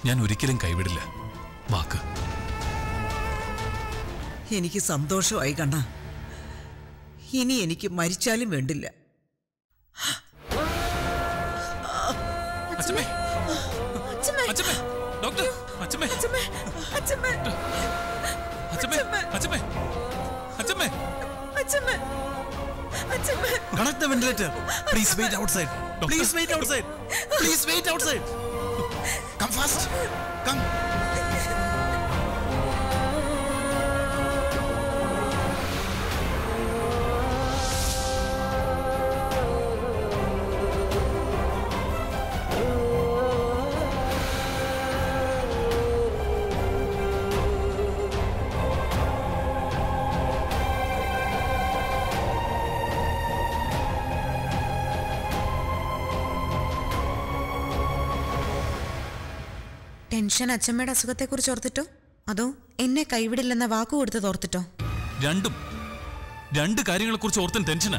ഞാൻ ഒരിക്കലും കൈവിടില്ല വാക്ക് എനിക്ക് സന്തോഷമായി കണ്ണ ഇനി എനിക്ക് മരിച്ചാലും വേണ്ടില്ല അച്ഛമ്മേ അച്ഛമ്മേ ഡോക്ടർ അച്ഛമ്മേ അച്ഛമ്മേ അച്ഛമ്മേ അച്ഛമ്മേ Connect the ventilator. Please wait outside. Please wait outside. Please wait outside. Come fast. Come. Tension അച്ഛമ്മയുടെ അസുഖത്തെക്കുറിച്ച് ഓർത്തിട്ടോ അതോ എന്നെ കൈവിടില്ലെന്ന വാക്കു കൊടുത്ത് തോർത്തിട്ടോ രണ്ടും രണ്ട് കാര്യങ്ങളെക്കുറിച്ച് ഓർത്തൻ ടെൻഷനാ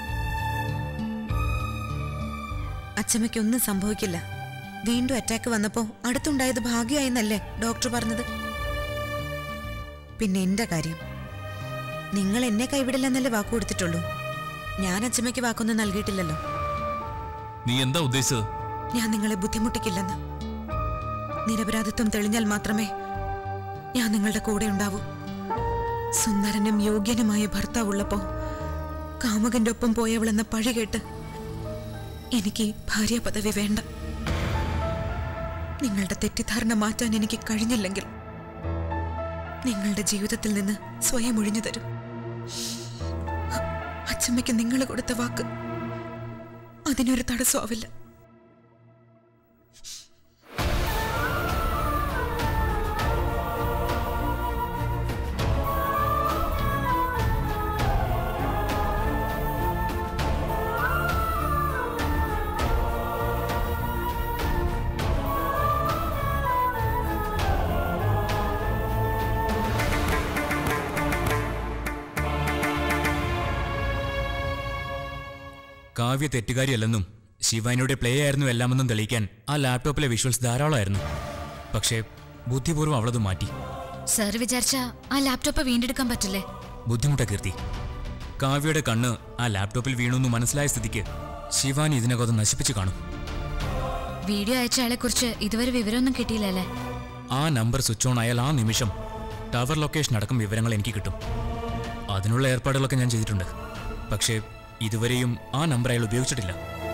അച്ഛമ്മയ്ക്കൊന്നും സംഭവിക്കില്ല വീണ്ടും അറ്റാക്ക് വന്നപ്പോ അടുത്തുണ്ടായത് ഭാഗ്യമായെന്നല്ലേ ഡോക്ടർ പറഞ്ഞത് പിന്നെ എന്റെ കാര്യം നിങ്ങൾ എന്നെ കൈവിടില്ലെന്നല്ലേ വാക്കു കൊടുത്തിട്ടുള്ളൂ ഞാൻ അച്ഛമ്മയ്ക്ക് വാക്കൊന്നും നൽകിയിട്ടില്ലല്ലോ നീ എന്താ ഉദ്ദേശിച്ചത് ഞാൻ നിങ്ങളെ ബുദ്ധിമുട്ടിക്കില്ലെന്ന് നിരപരാധിത്വം തെളിഞ്ഞാൽ മാത്രമേ ഞാൻ നിങ്ങളുടെ കൂടെ ഉണ്ടാവൂ സുന്ദരനും യോഗ്യനുമായ ഭർത്താവുള്ളപ്പോ കാമുകന്റെ ഒപ്പം പോയവളെന്ന പഴി കേട്ട് എനിക്ക് ഈ ഭാര്യ പദവി വേണ്ട നിങ്ങളുടെ തെറ്റിദ്ധാരണ മാറ്റാൻ എനിക്ക് കഴിഞ്ഞില്ലെങ്കിൽ നിങ്ങളുടെ ജീവിതത്തിൽ നിന്ന് സ്വയം ഒഴിഞ്ഞു തരും അച്ഛമ്മയ്ക്ക് നിങ്ങൾ കൊടുത്ത വാക്ക് അതിനൊരു തടസ്സമാവില്ല കാവ്യ തെറ്റുകാരിയല്ലെന്നും ശിവാനിയുടെ പ്ലേ ആയിരുന്നു എല്ലാമെന്നും തെളിയിക്കാൻ ആ ലാപ്ടോപ്പിലെ വിഷ്വൽസ് ധാരാളമായിരുന്നു പക്ഷേ ബുദ്ധിപൂർവ്വം അവളത് മാറ്റി സാർ വിചാരിച്ച ആ ലാപ്ടോപ്പ് വീണ്ടെടുക്കാൻ പറ്റില്ലേ ബുദ്ധിമുട്ട കീർത്തി കാവ്യയുടെ കണ്ണ് ആ ലാപ്ടോപ്പിൽ വീണുന്നു മനസ്സിലായ സ്ഥിതിക്ക് ശിവാനി ഇതിനകം അത് നശിപ്പിച്ചു കാണും വീഡിയോ അയച്ച ആളെ കുറിച്ച് ഇതുവരെ വിവരമൊന്നും കിട്ടിയില്ലല്ലേ ആ നമ്പർ സ്വിച്ച് ഓൺ ആയാൽ ആ നിമിഷം ടവർ ലൊക്കേഷൻ അടക്കം വിവരങ്ങൾ എനിക്ക് കിട്ടും അതിനുള്ള ഏർപ്പാടുകളൊക്കെ ഞാൻ ചെയ്തിട്ടുണ്ട് പക്ഷേ ഇതുവരെയും ആ നമ്പർ അയാൾ ഉപയോഗിച്ചിട്ടില്ല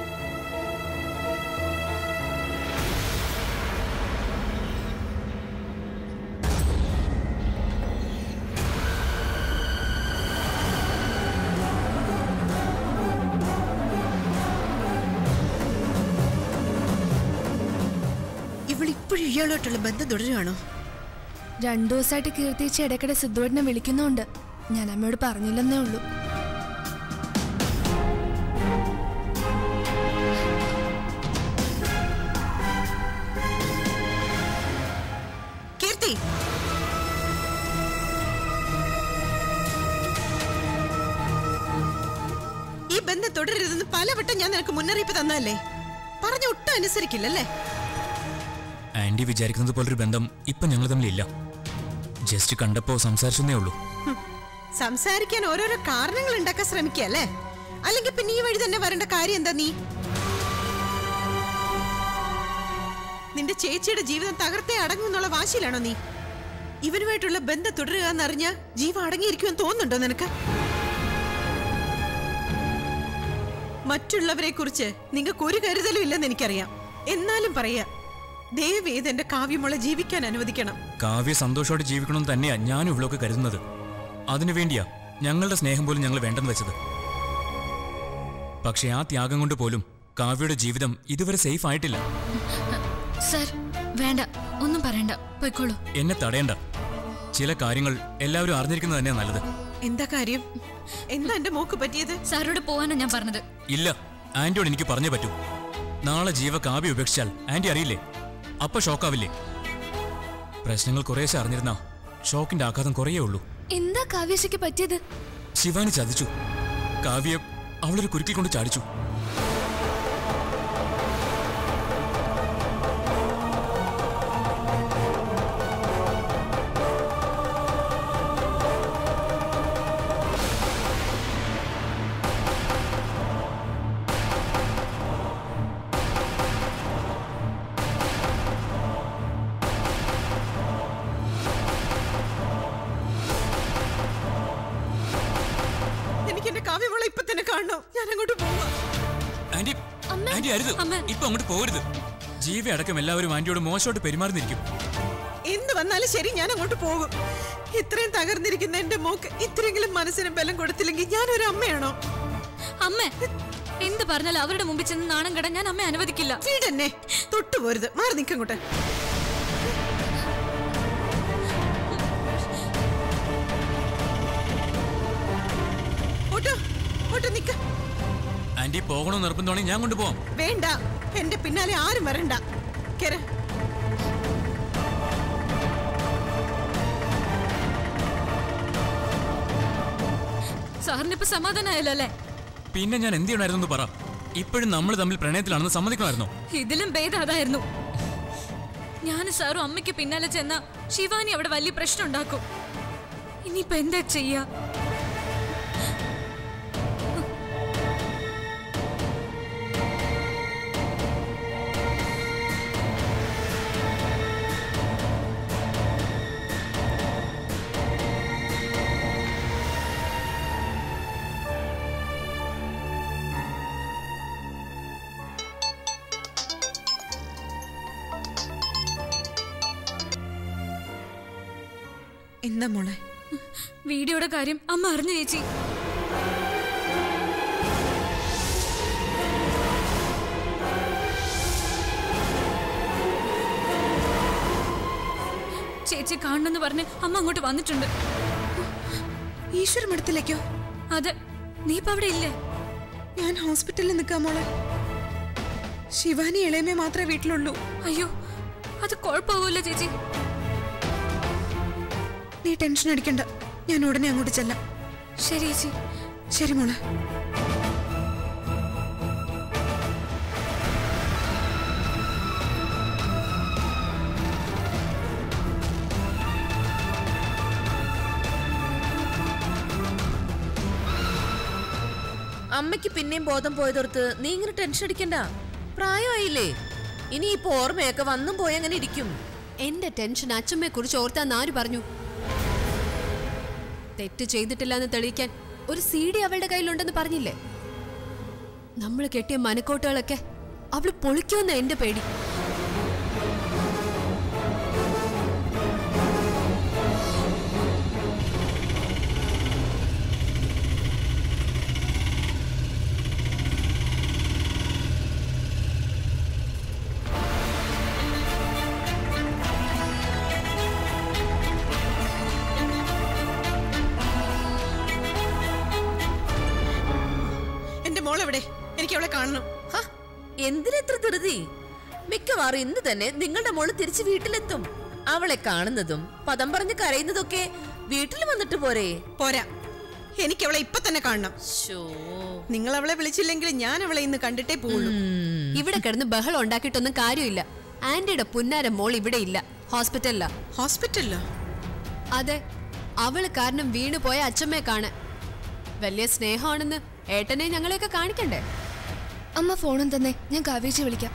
ഇവളിപ്പോഴും ഇയാളായിട്ടുള്ള ബന്ധം തുടരുകയാണോ രണ്ടു ദിവസമായിട്ട് കീർത്തിച്ച് ഇടയ്ക്കിടെ സിദ്ധുവേട്ടനെ വിളിക്കുന്നുണ്ട് ഞാൻ അമ്മയോട് പറഞ്ഞില്ലെന്നേ ഉള്ളൂ കീർത്തി ഈ ബന്ധം തുടരരുതെന്ന് പലവട്ടം ഞാൻ നിനക്ക് മുന്നറിയിപ്പ് തന്നതല്ലേ പറഞ്ഞ ഒട്ടും അനുസരിക്കില്ലല്ലേ ആന്റി വിചാരിക്കുന്നത് പോലൊരു ബന്ധം ഇപ്പം ഞങ്ങൾ തമ്മിലില്ല ജസ്റ്റ് കണ്ടപ്പോൾ സംസാരിച്ചെന്നേ ഉള്ളൂ ഹും. സംസാരിക്കാൻ ഓരോരോ കാരണങ്ങൾ ഉണ്ടാക്കാൻ ശ്രമിക്കല്ലേ അല്ലെങ്കിൽ പിന്നെ ഈ വഴി തന്നെ വരേണ്ട കാര്യം എന്താ നീ നിന്റെ ചേച്ചിയുടെ ജീവിതം തകർത്തേ അടങ്ങും എന്നുള്ള വാശിയിലാണോ നീ ഇവനുമായിട്ടുള്ള ബന്ധം തുടരുക എന്നറിഞ്ഞ ജീവ അടങ്ങിയിരിക്കുമെന്ന് തോന്നുന്നുണ്ടോ നിനക്ക് മറ്റുള്ളവരെ കുറിച്ച് നിങ്ങൾക്ക് ഒരു കരുതലും ഇല്ലെന്ന് എനിക്കറിയാം എന്നാലും പറയാ ദയവേത് എന്റെ കാവ്യമോളെ ജീവിക്കാൻ അനുവദിക്കണം കാവ്യ സന്തോഷത്തോടെ ജീവിക്കണമെന്ന് തന്നെയാ ഞാനും ഇവളൊക്കെ കരുതുന്നത് അതിനു വേണ്ടിയാ ഞങ്ങളുടെ സ്നേഹം പോലും ഞങ്ങൾ വേണ്ടെന്ന് വെച്ചത് പക്ഷെ ആ ത്യാഗം കൊണ്ട് പോലും കാവ്യയുടെ ജീവിതം ഇതുവരെ സേഫ് ആയിട്ടില്ല സാർ വേണ്ട ഒന്നും പറയണ്ട പോയിക്കോളൂ എന്നെ തടയണ്ട ചില കാര്യങ്ങൾ എല്ലാവരും അറിഞ്ഞിരിക്കുന്നത് തന്നെയാ നല്ലത് എന്താ കാര്യം എന്താ എന്റെ മോക്ക് പറ്റിയത് സാറോട് പോവാനാ ഞാൻ പറഞ്ഞത് ഇല്ല ആന്റിയോട് എനിക്ക് പറഞ്ഞേ പറ്റൂ നാളെ ജീവ കാവ്യ ഉപേക്ഷിച്ചാൽ ആന്റി അറിയില്ലേ അപ്പൊ ഷോക്കാവില്ലേ പ്രശ്നങ്ങൾ കുറേശ്ശെ അറിഞ്ഞിരുന്ന ഷോക്കിന്റെ ആഘാതം കുറയേ ഉള്ളൂ എന്താ കാവ്യശയ്ക്ക് പറ്റിയത് ശിവാനി ചതിച്ചു കാവ്യ അവളൊരു കുരുക്കിൽ കൊണ്ട് ചാടിച്ചു അരുത് അമ്മ. ഇപ്പൊ അങ്ങോട്ട് പോരുത് ജീവ അടക്കം എല്ലാവരും ആന്റിയോട് മോശമായിട്ട് പെരുമാറുന്നിരിക്കും എന്ത് വന്നാലും ശരി ഞാൻ അങ്ങോട്ട് പോകും ഇത്രയും തകർന്നിരിക്കുന്ന എന്റെ മോക്ക് ഇത്രയെങ്കിലും മനസ്സിന് ബലം കൊടുത്തില്ലെങ്കിൽ ഞാൻ ഒരു അമ്മയാണോ അമ്മ എന്ത് പറഞ്ഞാലും അവരുടെ മുമ്പിൽ ചെന്ന് നാണം കെടാൻ ഞാൻ അമ്മ അനുവദിക്കില്ല വീടെന്നെ തൊട്ടുപോരുത് മാറി നിക്കങ്ങോട്ട് ഓട്ടോ ഓട്ടോ നിക്ക ആന്റി പോകണോ നിർബന്ധമാണെങ്കിൽ ഞാൻ കൊണ്ടുപോവാം വേണ്ട എന്റെ പിന്നാലെ ആരും വരണ്ട കേറ സാറിന് ഇപ്പൊ സമാധാനമായല്ലോ അല്ലേ പിന്നെ ഞാൻ എന്ത് ചെയ്യണമായിരുന്നു പറ ഇപ്പോഴും നമ്മൾ തമ്മിൽ പ്രണയത്തിലാണെന്ന് സമ്മതിക്കണമായിരുന്നോ ഇതിലും ഭേദം അതായിരുന്നു ഞാൻ സാറും അമ്മയ്ക്ക് പിന്നാലെ ചെന്ന ശിവാനി അവിടെ വലിയ പ്രശ്നം ഉണ്ടാക്കും ഇനിയിപ്പോ എന്താ ചെയ്യാ എന്താ മോളെ വീഡിയോയുടെ കാര്യം അമ്മ അറിഞ്ഞു ചേച്ചി ചേച്ചി കാണണമെന്ന് പറഞ്ഞ് അമ്മ അങ്ങോട്ട് വന്നിട്ടുണ്ട് ഈശ്വര മഠത്തിലേക്കോ അതെ നീ ഇപ്പൊ അവിടെ ഇല്ലേ ഞാൻ ഹോസ്പിറ്റലിൽ നിൽക്കാം മോളെ ശിവാനി ഇളയമേ മാത്രമേ വീട്ടിലുള്ളൂ അയ്യോ അത് കുഴപ്പമാവൂല്ലോ ചേച്ചി നീ ടെൻഷൻ അടിക്കണ്ട ഞാൻ ഉടനെ അങ്ങോട്ട് ചെല്ലാം ശരി ചേച്ചി ശരി മോളെ അമ്മയ്ക്ക് പിന്നെയും ബോധം പോയതോർത്ത് നീ ഇങ്ങനെ ടെൻഷൻ അടിക്കണ്ട പ്രായമായില്ലേ ഇനി ഇപ്പൊ ഓർമ്മയൊക്കെ വന്നും പോയി അങ്ങനെ ഇരിക്കും എന്റെ ടെൻഷൻ അച്ഛമ്മയെ കുറിച്ച് ഓർത്താന്ന് ആര് പറഞ്ഞു തെറ്റ് ചെയ്തിട്ടില്ല എന്ന് തെളിയിക്കാൻ ഒരു സി ഡി അവളുടെ കയ്യിലുണ്ടെന്ന് പറഞ്ഞില്ലേ നമ്മൾ കെട്ടിയ മനക്കോട്ടുകളൊക്കെ അവള് പൊളിക്കുമെന്ന എന്റെ പേടി എന്റെ മോളെവിടെ എനിക്ക് അവളെ കാണണം ഹ, എന്തിനെത്ര ധൃതി മിക്കവാറും ഇന്ന് തന്നെ നിങ്ങളുടെ മോള് തിരിച്ച് വീട്ടിലെത്തും അവളെ കാണുന്നതും പദം പറഞ്ഞ് കരയുന്നതൊക്കെ വീട്ടിൽ വന്നിട്ട് പോരെ പോരാ എനിക്ക് അവളെ ഇപ്പൊ തന്നെ കാണണം ശോ. നിങ്ങൾ അവളെ വിളിച്ചില്ലെങ്കിൽ ഞാൻ അവളെ ഇന്ന് കണ്ടിട്ടേ പോവുള്ളൂ ഇവിടെ കിടന്ന് ബഹളം ഉണ്ടാക്കിയിട്ടൊന്നും കാര്യമില്ല ആന്റിയുടെ പുന്നാര മോൾ ഇവിടെ ഇല്ല ഹോസ്പിറ്റലിലാ ഹോസ്പിറ്റലിലോ അതെ അവള് കാരണം വീണു പോയ അച്ഛമ്മയെ കാണാൻ വലിയ സ്നേഹമാണെന്ന് ഏട്ടനെ ഞങ്ങളെയൊക്കെ കാണിക്കണ്ടേ അമ്മ ഫോണും തന്നെ ഞാൻ കാവേച്ചി വിളിക്കാം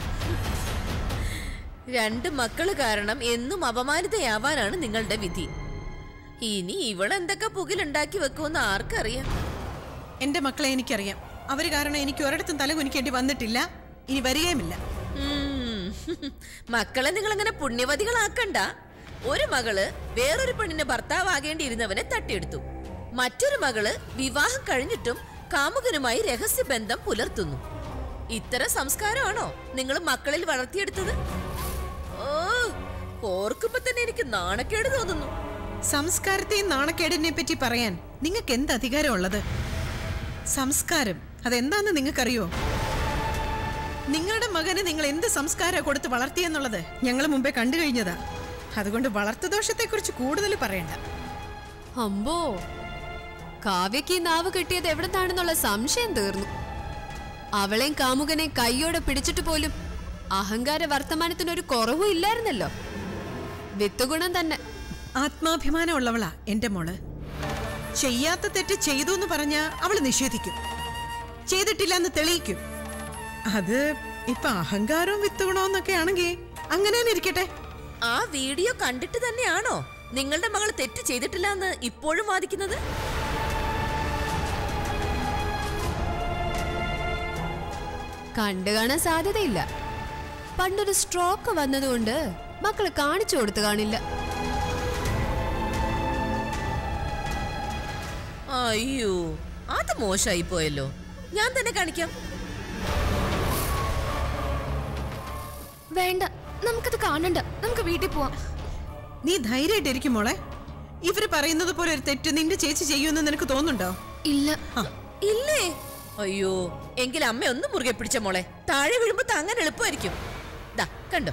രണ്ട് മക്കള് കാരണം എന്നും അപമാനിതയാവാനാണ് നിങ്ങളുടെ വിധി ഇനി ഇവളെന്തൊക്കെ പുകിലുണ്ടാക്കി വെക്കുമെന്ന് ആർക്കറിയാം എന്റെ മക്കളെ എനിക്കറിയാം അവര് കാരണം എനിക്ക് ഒരിടത്തും തല കുനിക്കേണ്ടി വന്നിട്ടില്ല ഇനി വരികയുമില്ല ഉം. മക്കളെ നിങ്ങൾ അങ്ങനെ പുണ്യവതികളാക്കണ്ട ഒരു മകള് വേറൊരു പെണ്ണിന്റെ ഭർത്താവാകേണ്ടിയിരുന്നവനെ തട്ടിയെടുത്തു മറ്റൊരു മകള് വിവാഹം കഴിഞ്ഞിട്ടും കാമുകനുമായി രഹസ്യബന്ധം പുലർത്തുന്നു ഇത്തരം സംസ്കാരമാണോ നിങ്ങൾ മക്കളിൽ വളർത്തിയെടുത്തത് ഓ ഓർക്കുമ്പോ തന്നെ എനിക്ക് നാണക്കേട് തോന്നുന്നു സംസ്കാരത്തെയും നാണക്കേടിനെ പറ്റി പറയാൻ നിങ്ങൾക്ക് എന്ത് അധികാരമുള്ളത് സംസ്കാരം അതെന്താന്ന് നിങ്ങൾക്കറിയോ നിങ്ങളുടെ മകന് നിങ്ങൾ എന്ത് സംസ്കാരം കൊടുത്ത് വളർത്തിയെന്നുള്ളത് ഞങ്ങൾ മുമ്പേ കണ്ടു കഴിഞ്ഞതാ അതുകൊണ്ട് വളർത്തുദോഷത്തെക്കുറിച്ച് കൂടുതൽ പറയണ്ട അമ്പോ കാവ്യക്ക് ഈ നാവ് കിട്ടിയത് എവിടുന്നാണെന്നുള്ള സംശയം തീർന്നു അവളെയും കാമുകനെയും കൈയോടെ പിടിച്ചിട്ട് പോലും അഹങ്കാര വർത്തമാനത്തിനൊരു കുറവും ഇല്ലായിരുന്നല്ലോ വിത്തുഗുണം തന്നെ ആത്മാഭിമാനമുള്ളവളാ എന്റെ മോള് ചെയ്യാത്ത തെറ്റ് ചെയ്തു എന്ന് പറഞ്ഞ അവള് നിഷേധിക്കും ചെയ്തിട്ടില്ല എന്ന് തെളിയിക്കും അത് ഇപ്പൊ അഹങ്കാരവും വിത്തുഗുണവും ആണെങ്കിൽ അങ്ങനെ തന്നെ ഇരിക്കട്ടെ ആ വീഡിയോ കണ്ടിട്ട് തന്നെയാണോ നിങ്ങളുടെ മകൾ തെറ്റ് ചെയ്തിട്ടില്ല എന്ന് ഇപ്പോഴും വാദിക്കുന്നത് കണ്ടു കാണാൻ സാധ്യതയില്ല പണ്ടൊരു സ്ട്രോക്ക് വന്നതുകൊണ്ട് മക്കള് കാണിച്ചു കൊടുത്തു കാണില്ല അയ്യോ അത് മോശമായി പോയല്ലോ ഞാൻ തന്നെ കാണിക്കാം വേണ്ട നമുക്കത് കാണണ്ട നമുക്ക് വീട്ടിൽ പോവാം നീ ധൈര്യമായിട്ടിരിക്കും മോളെ ഇവര് പറയുന്നത് പോലെ ഒരു തെറ്റ് നിന്റെ ചേച്ചി ചെയ്യുമെന്ന് നിനക്ക് തോന്നുന്നുണ്ടോ ഇല്ല ഇല്ലേ അയ്യോ എങ്കിൽ അമ്മ ഒന്ന് മുറുകെ പിടിച്ച മോളെ താഴെ വീഴുമ്പോ താങ്ങാൻ എളുപ്പമായിരിക്കും ദാ കണ്ടോ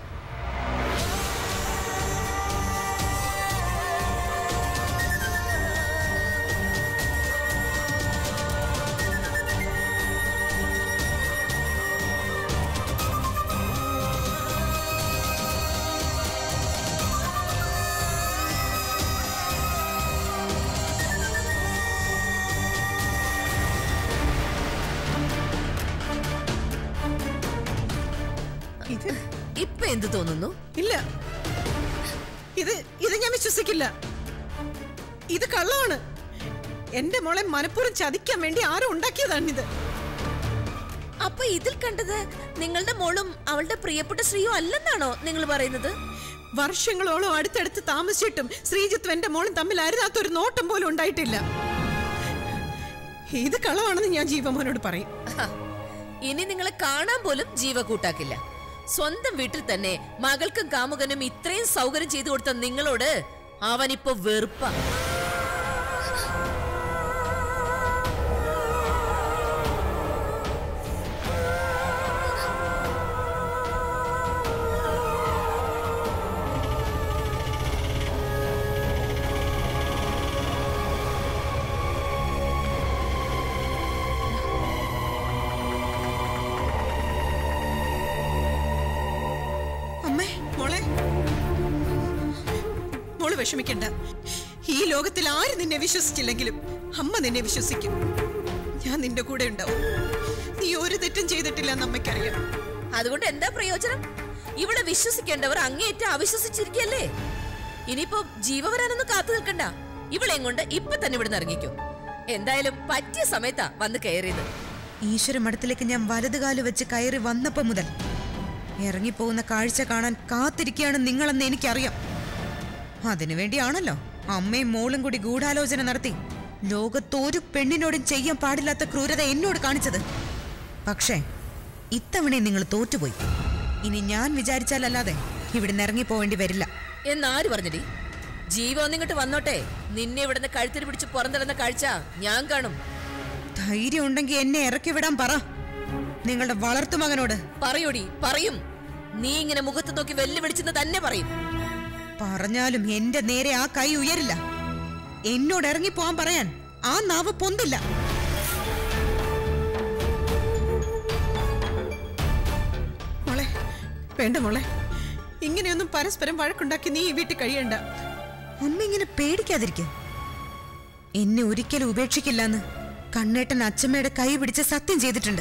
ഇത് ഇപ്പൊ എന്ത് തോന്നുന്നു ഇല്ല ഇത് ഇത് ഞാൻ വിശ്വസിക്കില്ല ഇത് കള്ളമാണ് എന്റെ മോളെ മനഃപൂർവ്വം ചതിക്കാൻ വേണ്ടി ആരും ഉണ്ടാക്കിയതാണിത് അപ്പൊ ഇതിൽ കണ്ടത് നിങ്ങളുടെ മോളും അവളുടെ പ്രിയപ്പെട്ട ശ്രീയും അല്ലെന്നാണോ നിങ്ങൾ പറയുന്നത് വർഷങ്ങളോളം അടുത്തടുത്ത് താമസിച്ചിട്ടും ശ്രീജിത്തും എന്റെ മോളും തമ്മിൽ അരുതാത്തൊരു നോട്ടം പോലും ഉണ്ടായിട്ടില്ല ഇത് കളവാണെന്ന് ഞാൻ ജീവമോനോട് പറയും ഹ, ഇനി നിങ്ങളെ കാണാൻ പോലും ജീവ കൂട്ടാക്കില്ല സ്വന്തം വീട്ടിൽ തന്നെ മകൾക്കും കാമുകനും ഇത്രയും സൗകര്യം ചെയ്തു കൊടുത്ത നിങ്ങളോട് അവനിപ്പോ വെറുപ്പ അമ്മേ മോളെ മോള് വിഷമിക്കണ്ട ഈ ലോകത്തിൽ ആര് നിന്നെ വിശ്വസിച്ചില്ലെങ്കിലും അമ്മ നിന്നെ വിശ്വസിക്കും ഞാൻ നിന്റെ കൂടെ ഉണ്ടാവും നീ ഒരു തെറ്റും ചെയ്തിട്ടില്ല എന്ന് അമ്മയ്ക്കറിയാം അതുകൊണ്ട് എന്താ പ്രയോജനം ഇവിടെ വിശ്വസിക്കേണ്ടവർ അങ്ങേയറ്റം അവിശ്വസിച്ചിരിക്കല്ലേ ഇനിയിപ്പോ ജീവ വരാനൊന്നും കാത്തു നിൽക്കണ്ട ഇവളെയും കൊണ്ട് ഇപ്പൊ തന്നെ ഇവിടുന്ന് ഇറങ്ങിക്കോ എന്തായാലും പറ്റിയ സമയത്താ വന്ന് കയറിയത് ഈശ്വര മഠത്തിലേക്ക് ഞാൻ വലതുകാല് വെച്ച് കയറി വന്നപ്പോ മുതൽ ഇറങ്ങിപ്പോകുന്ന കാഴ്ച കാണാൻ കാത്തിരിക്കുകയാണ് നിങ്ങളെന്ന് എനിക്കറിയാം അതിനുവേണ്ടിയാണല്ലോ അമ്മയും മോളും കൂടി ഗൂഢാലോചന നടത്തി ലോകത്തൊരു പെണ്ണിനോടും ചെയ്യാൻ പാടില്ലാത്ത ക്രൂരത എന്നോട് കാണിച്ചത് പക്ഷേ ഇത്തവണ നിങ്ങൾ തോറ്റുപോയി ഇനി ഞാൻ വിചാരിച്ചാലല്ലാതെ ഇവിടുന്ന് ഇറങ്ങിപ്പോവേണ്ടി വരില്ല എന്നാര് പറഞ്ഞടി ജീവ ഒന്നിങ്ങോട്ട് വന്നോട്ടെ നിന്നെ ഇവിടുന്ന് കഴുത്തിൽ പിടിച്ച് പുറന്തള്ളുന്ന കാഴ്ച ഞാൻ കാണും ധൈര്യം ഉണ്ടെങ്കിൽ എന്നെ ഇറക്കി വിടാൻ പറ നിങ്ങളുടെ വളർത്തുമകനോട് പറയൂടി പറയും നീ ഇങ്ങനെ മുഖത്ത് നോക്കി വെല്ലുവിളിച്ചെന്ന് തന്നെ പറയും പറഞ്ഞാലും എന്റെ നേരെ ആ കൈ ഉയരില്ല എന്നോട് ഇറങ്ങിപ്പോവാൻ പറയാൻ ആ നാവ് പൊന്തില്ല മോളെ വേണ്ട മോളെ ഇങ്ങനെയൊന്നും പരസ്പരം വഴക്കുണ്ടാക്കി നീ ഈ വീട്ടിൽ കഴിയണ്ട അമ്മ ഇങ്ങനെ പേടിക്കാതിരിക്കെ എന്നെ ഒരിക്കലും ഉപേക്ഷിക്കില്ലെന്ന് കണ്ണേട്ടൻ അച്ഛമ്മയുടെ കൈ പിടിച്ച് സത്യം ചെയ്തിട്ടുണ്ട്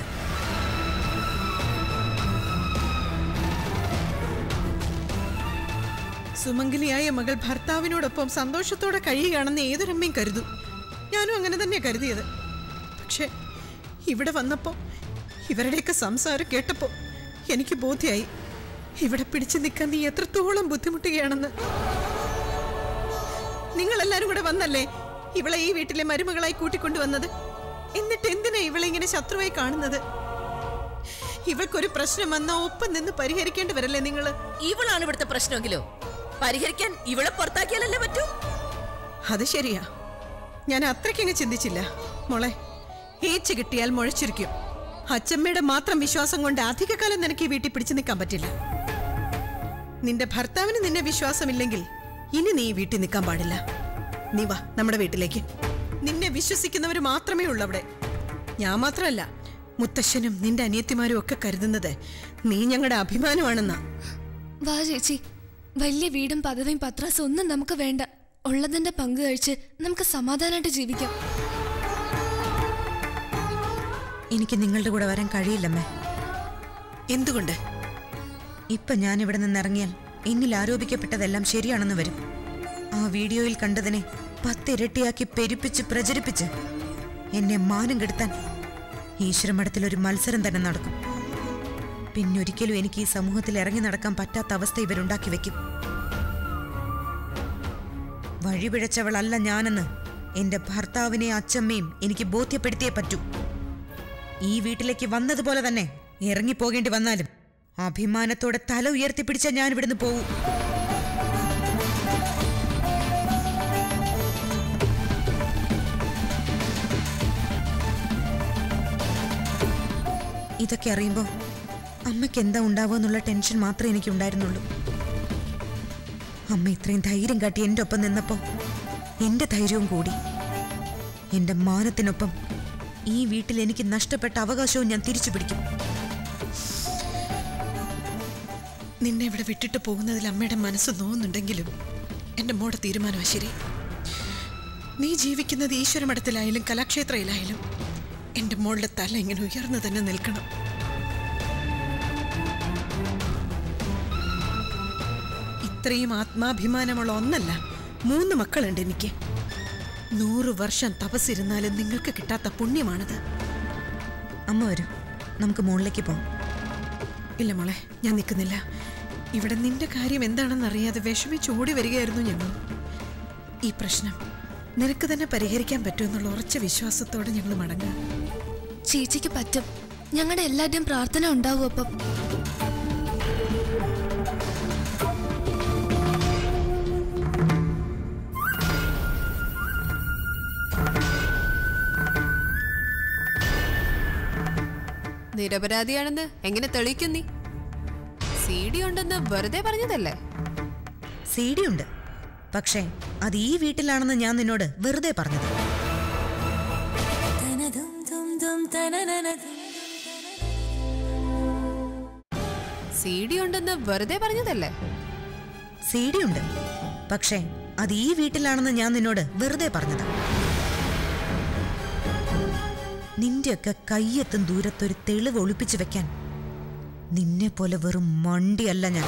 സുമംഗലിയായ മകൾ ഭർത്താവിനോടൊപ്പം സന്തോഷത്തോടെ കഴിയുകയാണെന്ന് ഏതൊരമ്മയും കരുതും ഞാനും അങ്ങനെ തന്നെ കരുതിയത് പക്ഷെ ഇവിടെ വന്നപ്പോ ഇവരുടെയൊക്കെ സംസാരം കേട്ടപ്പോ എനിക്ക് ബോധ്യായി ഇവിടെ പിടിച്ചു നിൽക്കാൻ നീ എത്രത്തോളം ബുദ്ധിമുട്ടുകയാണെന്ന് നിങ്ങളെല്ലാരും കൂടെ വന്നല്ലേ ഇവളെ ഈ വീട്ടിലെ മരുമകളായി കൂട്ടിക്കൊണ്ടുവന്നത് എന്നിട്ട് എന്തിനാ ഇവളെ ഇങ്ങനെ ശത്രുവായി കാണുന്നത് ഇവൾക്കൊരു പ്രശ്നം വന്നാ ഒപ്പം നിന്ന് പരിഹരിക്കേണ്ടി വരല്ലേ നിങ്ങള് ഇവളാണ് ഇവിടുത്തെ പ്രശ്നമെങ്കിലോ പരിഹരിക്കാൻ ഇവളെ പുറത്താക്കിയാലല്ലേ പറ്റൂ അത് ശരിയാ ഞാൻ അത്രയ്ക്കങ്ങ് ചിന്തിച്ചില്ല മോളെ ഏച്ച് കിട്ടിയാൽ മുഴച്ചിരിക്കും അച്ചമ്മയുടെ മാത്രം വിശ്വാസം കൊണ്ട് അധികകാലം നിനക്ക് ഈ വീട്ടിൽ പിടിച്ചു നിൽക്കാൻ പറ്റില്ല നിന്റെ ഭർത്താവിന് നിന്നെ വിശ്വാസമില്ലെങ്കിൽ ഇനി നീ ഈ വീട്ടിൽ നിൽക്കാൻ പാടില്ല നീ വാ നമ്മുടെ വീട്ടിലേക്ക് നിന്നെ വിശ്വസിക്കുന്നവർ മാത്രമേ ഉള്ളൂ അവിടെ ഞാൻ മാത്രമല്ല മുത്തശ്ശനും നിന്റെ അനിയത്തിമാരും ഒക്കെ കരുതുന്നത് നീ ഞങ്ങളുടെ അഭിമാനമാണെന്നാ വാ ചേച്ചി വലിയ വീടും പദവിയും പത്രാസും ഒന്നും നമുക്ക് വേണ്ട ഉള്ളതിന്റെ പങ്ക് കഴിച്ച് നമുക്ക് സമാധാനമായിട്ട് ജീവിക്കാം എനിക്ക് നിങ്ങളുടെ കൂടെ വരാൻ കഴിയില്ലമ്മേ എന്തുകൊണ്ട് ഇപ്പൊ ഞാൻ ഇവിടെ നിന്ന് ഇറങ്ങിയാൽ എന്നിൽ ആരോപിക്കപ്പെട്ടതെല്ലാം ശരിയാണെന്ന് വരും ആ വീഡിയോയിൽ കണ്ടതിനെ പത്തിരട്ടിയാക്കി പെരുപ്പിച്ച് പ്രചരിപ്പിച്ച് എന്നെ മാനം കെടുത്താൻ ഈശ്വരമഠത്തിൽ ഒരു മത്സരം തന്നെ നടക്കും പിന്നൊരിക്കലും എനിക്ക് ഈ സമൂഹത്തിൽ ഇറങ്ങി നടക്കാൻ പറ്റാത്ത അവസ്ഥ ഇവരുണ്ടാക്കി വെക്കും വഴിപിഴച്ചവളല്ല ഞാനെന്ന് എന്റെ ഭർത്താവിനെ അച്ചമ്മയും എനിക്ക് ബോധ്യപ്പെടുത്തിയേ പറ്റൂ ഈ വീട്ടിലേക്ക് വന്നതുപോലെ തന്നെ ഇറങ്ങിപ്പോകേണ്ടി വന്നാലും അഭിമാനത്തോടെ തല ഉയർത്തിപ്പിടിച്ച ഞാൻ ഇവിടുന്ന് പോവും ഇതൊക്കെ അറിയുമ്പോൾ അമ്മയ്ക്ക് എന്താ ഉണ്ടാവുക എന്നുള്ള ടെൻഷൻ മാത്രമേ എനിക്ക് ഉണ്ടായിരുന്നുള്ളൂ അമ്മ ഇത്രയും ധൈര്യം കാട്ടി എൻ്റെ ഒപ്പം നിന്നപ്പോൾ എൻ്റെ ധൈര്യവും കൂടി എൻ്റെ മാനത്തിനൊപ്പം ഈ വീട്ടിൽ എനിക്ക് നഷ്ടപ്പെട്ട അവകാശവും ഞാൻ തിരിച്ചു പിടിക്കും നിന്നെ ഇവിടെ വിട്ടിട്ട് പോകുന്നതിൽ അമ്മയുടെ മനസ്സ് നോവുന്നുണ്ടെങ്കിലും എൻ്റെ മോടെ തീരുമാനമാണ് ശരി നീ ജീവിക്കുന്നത് ഈശ്വരമഠത്തിലായാലും കലാക്ഷേത്രയിലായാലും എൻ്റെ മോളുടെ തല ഇങ്ങനെ ഉയർന്നു തന്നെ നിൽക്കണം ഇത്രയും ആത്മാഭിമാനമുള്ള ഒന്നല്ല മൂന്ന് മക്കളുണ്ട് എനിക്ക് നൂറ് വർഷം തപസ്സിരുന്നാലും നിങ്ങൾക്ക് കിട്ടാത്ത പുണ്യമാണത് അമ്മ വരൂ നമുക്ക് മുകളിലേക്ക് പോകാം ഇല്ല മോളെ ഞാൻ നിൽക്കുന്നില്ല ഇവിടെ നിന്റെ കാര്യം എന്താണെന്ന് അറിയാതെ വിഷമിച്ച് ഓടി വരികയായിരുന്നു ഞങ്ങൾ ഈ പ്രശ്നം നിനക്ക് തന്നെ പരിഹരിക്കാൻ പറ്റുമെന്നുള്ള ഉറച്ച വിശ്വാസത്തോടെ ഞങ്ങൾ മടങ്ങുക ചേച്ചിക്ക് പറ്റും ഞങ്ങളുടെ എല്ലാവരുടെയും പ്രാർത്ഥന ഉണ്ടാവും അപ്പം നിരപരാധിയാണെന്ന് എങ്ങനെ തെളിയിക്കും നീ സി ഡി ഉണ്ടെന്ന് വെറുതെ പറഞ്ഞതല്ലേ സി ഡി ഉണ്ട് പക്ഷേ അത് ഈ വീട്ടിലാണെന്ന് ഞാൻ നിന്നോട് വെറുതെ പറഞ്ഞത് സി ഡി ഉണ്ടെന്ന് വെറുതെ പറഞ്ഞതല്ലേ സി ഡി ഉണ്ട് പക്ഷേ അത് ഈ വീട്ടിലാണെന്ന് ഞാൻ നിന്നോട് വെറുതെ പറഞ്ഞത് നിന്റെയൊക്കെ കയ്യെത്തും ദൂരത്തൊരു തെളിവ് ഒളിപ്പിച്ചു വെക്കാൻ നിന്നെ പോലെ വെറും മണ്ടിയല്ല ഞാൻ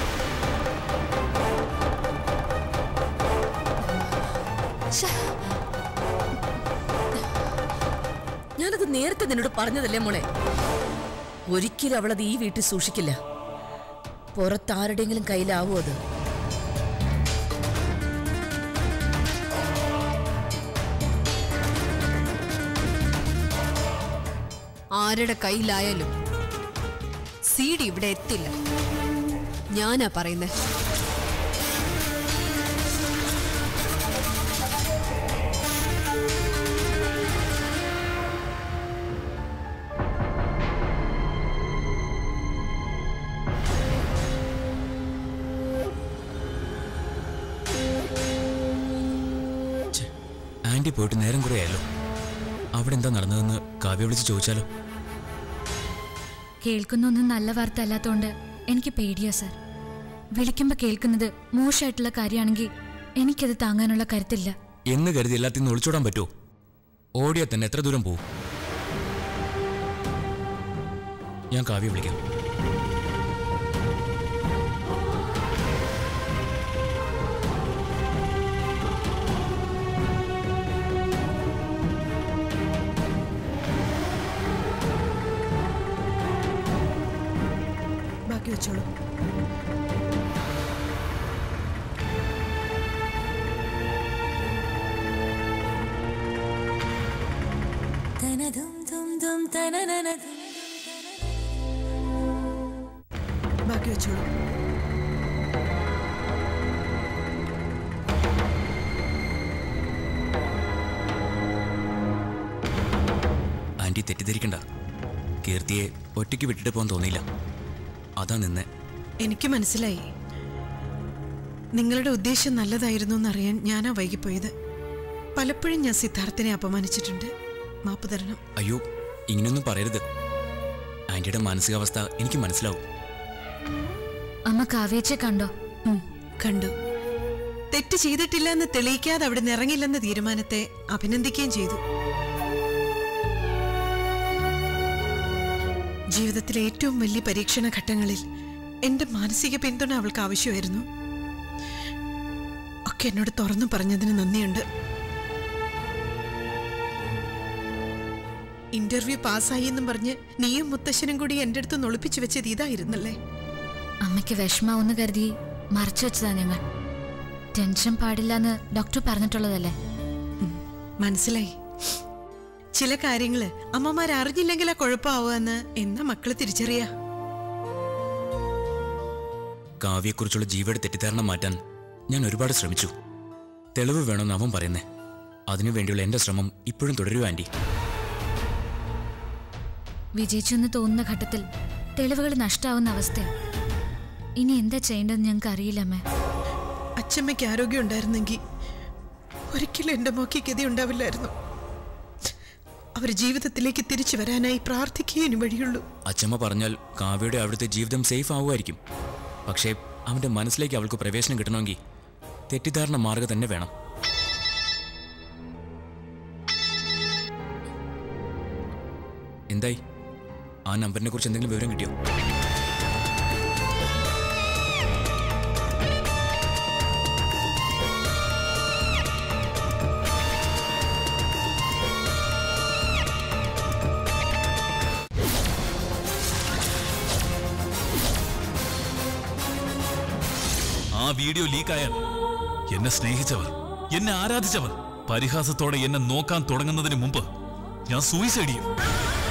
ഞാനത് നേരത്തെ നിന്നോട് പറഞ്ഞതല്ലേ മോളെ ഒരിക്കലും അവളത് ഈ വീട്ടിൽ സൂക്ഷിക്കില്ല പുറത്താരുടെങ്കിലും കയ്യിലാവോ അത് ആരുടെ കയ്യിലായാലും സി ഡി ഇവിടെ എത്തില്ല ഞാനാ പറയുന്നേ ആന്റി പോയിട്ട് നേരം കുറേ ആയല്ലോ അവിടെ എന്താ നടന്നതെന്ന് കാവ്യ വിളിച്ച് ചോദിച്ചാലോ കേൾക്കുന്നൊന്നും നല്ല വാർത്ത അല്ലാത്തോണ്ട് എനിക്ക് പേടിയാ സാർ വിളിക്കുമ്പോ കേൾക്കുന്നത് മോശമായിട്ടുള്ള കാര്യമാണെങ്കിൽ എനിക്കത് താങ്ങാനുള്ള കരുത്തില്ല എന്ന് കരുതി എല്ലാത്തിൽ നിന്ന് ഒളിച്ചോടാൻ പറ്റുമോ ഓടിയാൽ തന്നെ എത്ര ദൂരം പോവും ഞാൻ കാവ്യ വിളിക്കാം ബാക്കി വെച്ചോളൂ ബാക്കി വെച്ചോളൂ ആന്റി തെറ്റിദ്ധരിക്കണ്ട കീർത്തിയെ ഒറ്റയ്ക്ക് വിട്ടിട്ട് പോകാൻ തോന്നിയില്ല അതാ നിന്നെ എനിക്ക് മനസ്സിലായി നിങ്ങളുടെ ഉദ്ദേശം നല്ലതായിരുന്നു എന്നറിയാൻ ഞാനാ വൈകിപ്പോയത് പലപ്പോഴും ഞാൻ സിദ്ധാർത്ഥിനെ അപമാനിച്ചിട്ടുണ്ട് മാപ്പ് തരണം അയ്യോ ഇങ്ങനെയൊന്നും പറയരുത് ആന്റിയുടെ മാനസികാവസ്ഥ എനിക്ക് മനസ്സിലാവും അമ്മ കാവേച്ചെ കണ്ടോ ഉം, കണ്ടു തെറ്റ് ചെയ്തിട്ടില്ല എന്ന് തെളിയിക്കാതെ അവിടെ നിന്ന് ഇറങ്ങില്ലെന്ന തീരുമാനത്തെ അഭിനന്ദിക്കുകയും ചെയ്തു ജീവിതത്തിലെ ഏറ്റവും വലിയ പരീക്ഷണ ഘട്ടങ്ങളിൽ എന്റെ മാനസിക പിന്തുണ അവൾക്ക് ആവശ്യമായിരുന്നു ഒക്കെ എന്നോട് തുറന്നു പറഞ്ഞതിന് നന്ദിയുണ്ട് ഇന്റർവ്യൂ പാസ്സായി എന്നും പറഞ്ഞ് നീയും മുത്തശ്ശനും കൂടി എന്റെ അടുത്ത് നൊളിപ്പിച്ചു വെച്ചത് ഇതായിരുന്നല്ലേ അമ്മയ്ക്ക് വിഷമാവെന്ന് കരുതി മറച്ചു വെച്ചതാ ഞങ്ങൾ ടെൻഷൻ പാടില്ലെന്ന് ഡോക്ടർ പറഞ്ഞിട്ടുള്ളതല്ലേ മനസ്സിലായി ചില കാര്യങ്ങള് അമ്മമാർ അറിഞ്ഞില്ലെങ്കിലാ കുഴപ്പമാവുമെന്ന് എന്നാ മക്കള് തിരിച്ചറിയാ കാവ്യെക്കുറിച്ചുള്ള ജീവയുടെ തെറ്റിദ്ധാരണ മാറ്റാൻ ഞാൻ ഒരുപാട് ശ്രമിച്ചു തെളിവ് വേണമെന്ന് അവൻ പറയുന്നേ അതിനുവേണ്ടിയുള്ള എന്റെ ശ്രമം ഇപ്പോഴും തുടരുക ആന്റി വിജയിച്ചു എന്ന് തോന്നുന്ന ഘട്ടത്തിൽ തെളിവുകൾ നഷ്ടാവുന്ന അവസ്ഥയാണ് ഇനി എന്താ ചെയ്യേണ്ടതെന്ന് ഞങ്ങൾക്ക് അറിയില്ല അമ്മേ അച്ഛമ്മയ്ക്ക് ആരോഗ്യം ഉണ്ടായിരുന്നെങ്കിൽ ഒരിക്കലും എന്റെ മോക്കി ഗതി ഉണ്ടാവില്ലായിരുന്നു അവർ ജീവിതത്തിലേക്ക് തിരിച്ചു വരാനായി പ്രാർത്ഥിക്കുകയും വഴിയുള്ളൂ അച്ഛമ്മ പറഞ്ഞാൽ കാവ്യയുടെ അവിടുത്തെ ജീവിതം സേഫ് ആവുമായിരിക്കും പക്ഷേ അവന്റെ മനസ്സിലേക്ക് അവൾക്ക് പ്രവേശനം കിട്ടണമെങ്കിൽ തെറ്റിദ്ധാരണ മാർഗം തന്നെ വേണം എന്തായി ആ നമ്പറിനെ കുറിച്ച് എന്തെങ്കിലും വിവരം കിട്ടിയോ ആ വീഡിയോ ലീക്കായാൽ എന്നെ സ്നേഹിച്ചവർ എന്നെ ആരാധിച്ചവർ പരിഹാസത്തോടെ എന്നെ നോക്കാൻ തുടങ്ങുന്നതിന് മുമ്പ് ഞാൻ സൂയിസൈഡ് ചെയ്യും